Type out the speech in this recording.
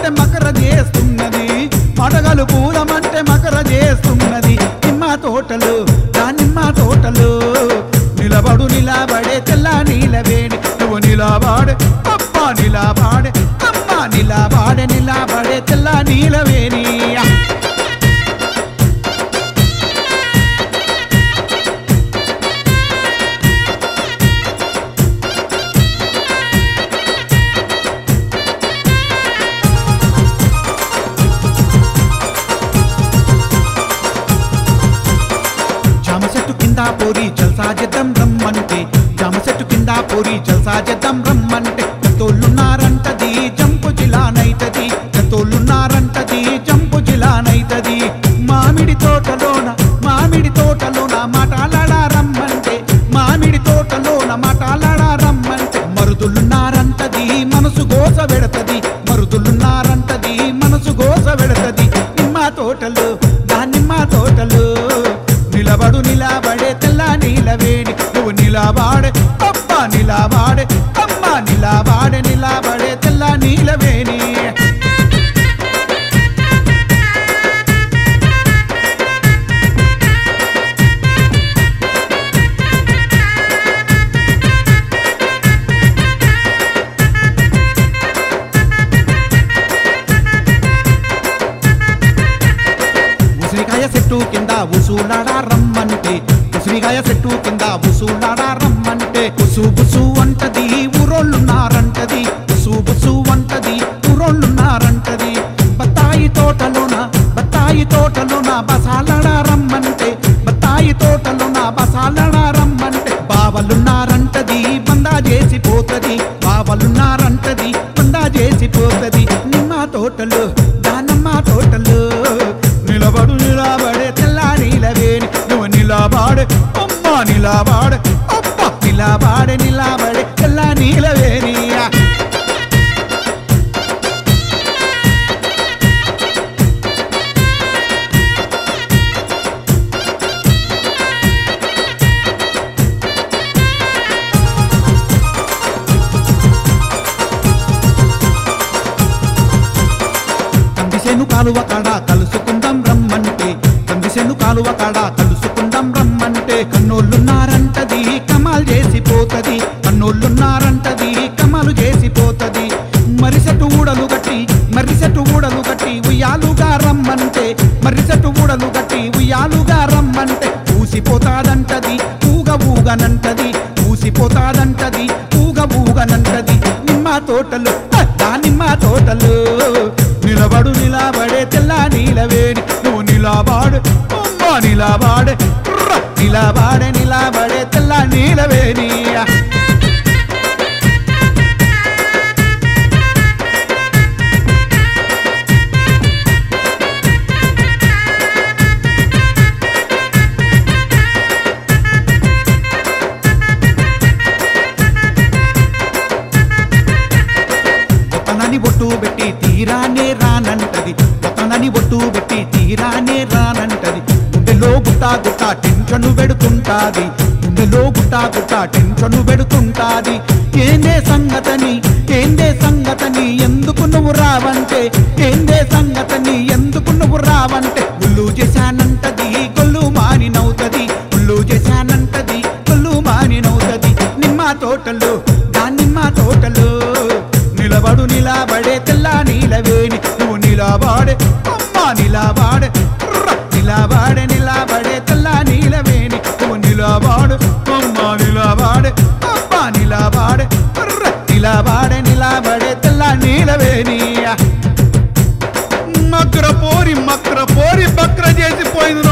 పూదమంటే మకర చేస్తున్నది మడగలు పూదమంటే మకర చేస్తున్నది నిమ్మ తోటలు నా నిమ్మ తోటలు నిలబడు నిలబడే తెల్ల నీలవేణి నువ్వు నిలబడే అప్ప నిలబడే అమ్మ నిలబడే నిలబడే తెల్ల నీలవేణి జామ చెట్టు కింద పోరి జల్సా చేద్దాం రమ్మంటే జామ చెట్టు కింద పోరి జల్సా చేద్దాం రమ్మంటే జంతువులున్నారంటది జంపు జిలానైతది జంతువులున్నారంటది జంపు జిలానైతది మామిడి తోటలోన మామిడి తోటలోన మాటాలాడా రమ్మంటే మామిడి తోటలోన మాటాలాడా రమ్మంటే మరుదులున్నారంటది మనసు గోస పెడతది మరుదులున్నారంటది మనసు గోస పెడతది నిమ్మ తోటలు నా నిమ్మ తోటలు నిలబడు నిలబడే తెల్ల నీలవేణి నువ్వు నిలబాడే అప్ప నిలబాడే అమ్మ నిలబాడే నిలబడే తెల్ల నీలవేణి ఉసిరికాయ చెట్టు కింద ఉసూలాడా రమ్మంటే ఉసిరికాయ చెట్టు కింద ఉసూలాడా రమ్మంటే ఉసు బుసు అంటది ఊరోళ్ళున్నారంటది ఉసు బుసు అంటది ఊరోళ్ళున్నారంటది బత్తాయి తోటలోన బత్తాయి తోటలోన బసాలడా రమ్మంటే బత్తాయి తోటలోన బసాలడా రమ్మంటే బావలున్నారంటది బందా చేసిపోతది బావలున్నారంటది బందా చేసిపోతది నిమ్మ తోటలు దానమ్మ తోటలు నిలబడు నిలబడే తెల్ల నీలవేణి నువ్వు నిలబాడే అమ్మ నిలబాడే అప్ప నిలబాడే నిలబడే తెల్ల నీలవేణియా కందిసేను కాలువ కాడ కలుసుకుందాం రమ్మంటే కందిసేను కాలువ కాడ కలుసుకుందాం రమ్మంటే కన్నోళ్ళున్నారంటది కమాల్ చేసిపోతది కన్నోళ్ళున్నారంటది కమాలు చేసిపోతది మరిసెట్టు ఊడలు గట్టి మరిసెట్టు ఊడలు గట్టి ఉయ్యాలుగా రమ్మంటే మరిసెట్టు ఊడలు గట్టి ఉయ్యాలుగా రమ్మంటే ఊసిపోతాదంటది ఊగ ఊగనంటది ఊసిపోతాదంటది ఊగ ఊగనంటది నిమ్మ తోటలు ఆ, దా నిమ్మ తోటలు నిలబడు నిలబడే తెల్ల నీలవేణి నువ్వు నిలబాడు అమ్మ నిలబాడే ర్ర, నిలబాడే నిలబడే తెల్ల నీలవేణి ఒకనని బొట్టు పెట్టి తీరానే రానంటది ఒకనని బొట్టు పెట్టి తీరానే రానంటది గుండెలో గుట్ట గుట్ట టెన్షన్ పెడుతుంటాది గుండెలో గుట్ట గుట్ట టెన్షన్ పెడుతుంటాది ఏందే సంగతని ఏందే సంగతని ఎందుకు నువ్వు రావంటే ఏందే సంగతని ఎందుకు నువ్వు రావంటే గుళ్ళు చేశానంటది గొల్లు మానినవుతది గుళ్ళు చేశానంటది గొల్లు మానినవుతది నిమ్మ తోటలు దానిమ్మ తోటలు నిలబడు నిలబడే తెల్ల నీలవేణి నువ్వు నిలబడే అమ్మ నిలబడే ర్ర, నిలబడే నిలబడే తెల్ల నీలవేణి నువ్వు నిలబడు అమ్మ నిలబడే అమ్మ నిలబడే ర్ర, నిలబడే నిలబడే తెల్ల నీలవేణి మక్ర పోరి మక్ర పోరి బక్ర చేసిపోయింది